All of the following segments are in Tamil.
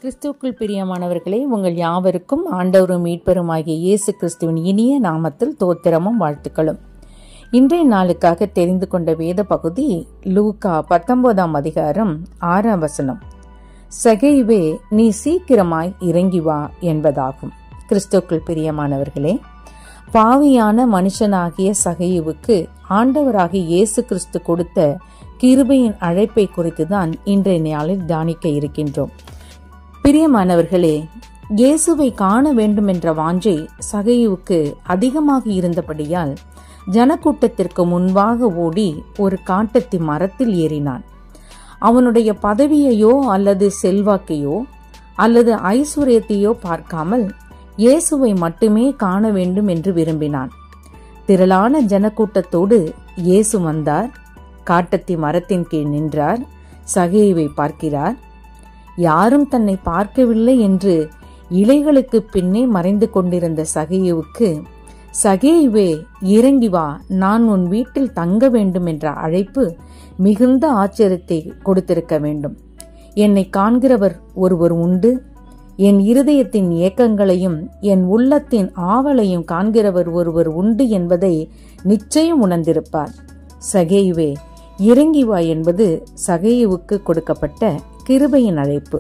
கிறிஸ்துவுக்குள் பிரியமானவர்களே உங்கள் யாவருக்கும் ஆண்டவரும் மீட்பெருமாகிய இயேசு கிறிஸ்துவின் இனிய நாமத்தில் தோத்திரமும் வாழ்த்துக்களும் இன்றைய நாளுக்காக தெரிந்து கொண்ட வேத பகுதி லூகா பத்தொன்பதாம் அதிகாரம் ஆறாம் வசனம் சகைவே நீ சீக்கிரமாய் இறங்கி வா என்பதாகும் கிறிஸ்துவுக்குள் பிரியமானவர்களே பாவியான மனுஷனாகிய சகையுவுக்கு ஆண்டவராகிய இயேசு கிறிஸ்து கொடுத்த கிருபையின் அழைப்பை குறித்துதான் இன்றைய நாளில் தியானிக்க இருக்கின்றோம் பிரியமானவர்களே இயேசுவை காண வேண்டும் என்ற வாஞ்சை சகையுவுக்கு அதிகமாக இருந்தபடியால் ஜனக்கூட்டத்திற்கு முன்பாக ஓடி ஒரு காட்டத்தி மரத்தில் ஏறினான் அவனுடைய பதவியையோ அல்லது செல்வாக்கையோ அல்லது ஐஸ்வர்யத்தையோ பார்க்காமல் இயேசுவை மட்டுமே காண வேண்டும் என்று விரும்பினான் திரளான ஜனக்கூட்டத்தோடு இயேசு வந்தார் காட்டத்தி மரத்தின் கீழ் நின்றார் சகையுவை பார்க்கிறார் யாரும் தன்னை பார்க்கவில்லை என்று இலைகளுக்கு பின்னே மறைந்து கொண்டிருந்த சகையுவுக்கு சகேயுவே இறங்கி வா நான் உன் வீட்டில் தங்க வேண்டும் என்ற அழைப்பு மிகுந்த ஆச்சரியத்தை கொடுத்திருக்க வேண்டும் என்னை காண்கிறவர் ஒருவர் உண்டு என் இருதயத்தின் இயக்கங்களையும் என் உள்ளத்தின் ஆவலையும் காண்கிறவர் ஒருவர் உண்டு என்பதை நிச்சயம் உணர்ந்திருப்பார் சகேயுவே இறங்கி வா என்பது சகேயுவுக்கு கொடுக்கப்பட்ட கிருபையின் அழைப்பு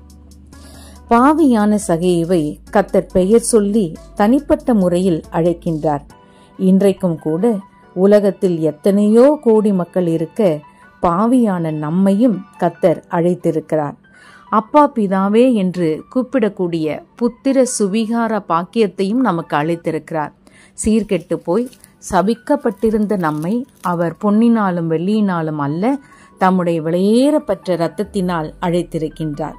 பாவியான சகையுவை கத்தர் பெயர் சொல்லி தனிப்பட்ட முறையில் அழைக்கின்றார் இன்றைக்கும் கூட உலகத்தில் எத்தனையோ கோடி மக்கள் இருக்க பாவியான நம்மையும் கத்தர் அழைத்திருக்கிறார் அப்பா பிதாவே என்று கூப்பிடக்கூடிய புத்திர சுவிகார பாக்கியத்தையும் நமக்கு அழைத்திருக்கிறார் சீர்கெட்டு போய் சபிக்கப்பட்டிருந்த நம்மை அவர் பொன்னினாலும் வெள்ளியினாலும் அல்ல தம்முடைய விளையேறப்பட்ட இரத்தத்தினால் அழைத்திருக்கின்றார்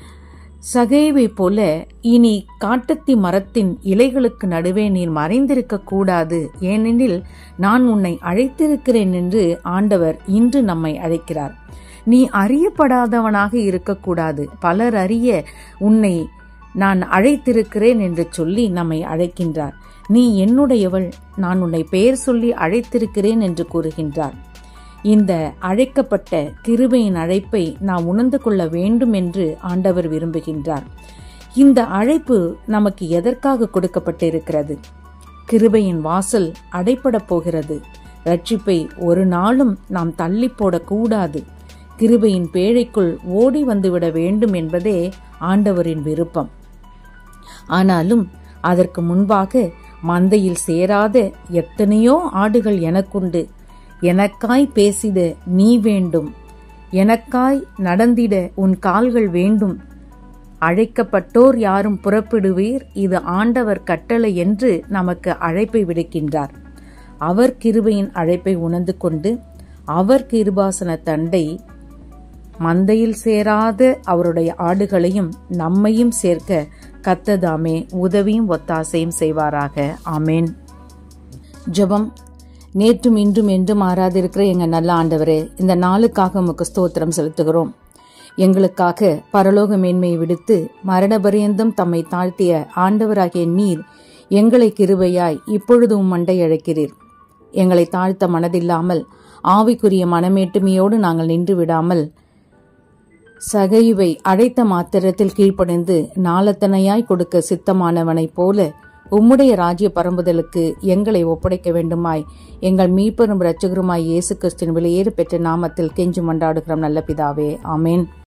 சகைவை போல இனி காட்டத்தி மரத்தின் இலைகளுக்கு நடுவே நீர் மறைந்திருக்க கூடாது ஏனெனில் நான் உன்னை அழைத்திருக்கிறேன் என்று ஆண்டவர் இன்று நம்மை அழைக்கிறார் நீ அறியப்படாதவனாக இருக்கக்கூடாது பலர் அறிய உன்னை நான் அழைத்திருக்கிறேன் என்று சொல்லி நம்மை அழைக்கின்றார் நீ என்னுடையவள் நான் உன்னை பெயர் சொல்லி அழைத்திருக்கிறேன் என்று கூறுகின்றார் இந்த அழைக்கப்பட்ட கிருபையின் அழைப்பை நாம் உணர்ந்து கொள்ள வேண்டும் என்று ஆண்டவர் விரும்புகின்றார் இந்த அழைப்பு நமக்கு எதற்காக கொடுக்கப்பட்டிருக்கிறது கிருபையின் வாசல் அடைப்படப் போகிறது ரட்சிப்பை ஒரு நாளும் நாம் தள்ளி போடக்கூடாது கிருபையின் பேழைக்குள் ஓடி வந்துவிட வேண்டும் என்பதே ஆண்டவரின் விருப்பம் ஆனாலும் அதற்கு முன்பாக மந்தையில் சேராத எத்தனையோ ஆடுகள் எனக்குண்டு எனக்காய் பேசிட நீ வேண்டும் எனக்காய் நடந்திட உன் கால்கள் வேண்டும் அழைக்கப்பட்டோர் யாரும் புறப்படுவீர் இது ஆண்டவர் கட்டளை என்று நமக்கு அழைப்பை விடுக்கின்றார் அவர் கிருபையின் அழைப்பை உணர்ந்து கொண்டு அவர் கிருபாசன தண்டை மந்தையில் சேராத அவருடைய ஆடுகளையும் நம்மையும் சேர்க்க கத்ததாமே உதவியும் ஒத்தாசையும் செய்வாராக ஆமேன் ஜெபம் நேற்றும் இன்றும் என்றும் மாறாதிருக்கிற எங்க நல்ல ஆண்டவரே இந்த நாளுக்காக உமக்கு ஸ்தோத்திரம் செலுத்துகிறோம் எங்களுக்காக பரலோக மேன்மையை விடுத்து மரணபரியந்தம் தம்மை தாழ்த்திய ஆண்டவராகிய நீர் எங்களை கிருபையாய் இப்பொழுது உம் மண்டை அழைக்கிறீர் எங்களை தாழ்த்த மனதில்லாமல் ஆவிக்குரிய மனமேட்டுமையோடு நாங்கள் நின்று விடாமல் சகையுவை அடைத்த மாத்திரத்தில் கீழ்ப்படைந்து நாளத்தனையாய் கொடுக்க சித்தமானவனைப் போல உம்முடைய ராஜ்ய பரம்புதலுக்கு எங்களை ஒப்படைக்க வேண்டுமாய் எங்கள் மீட்பெரும் இரட்சகருமாய் இயேசு கிறிஸ்தின் வெளியேறு பெற்ற நாமத்தில் கெஞ்சு மன்றாடுகிறோம் நல்ல பிதாவே ஆமேன்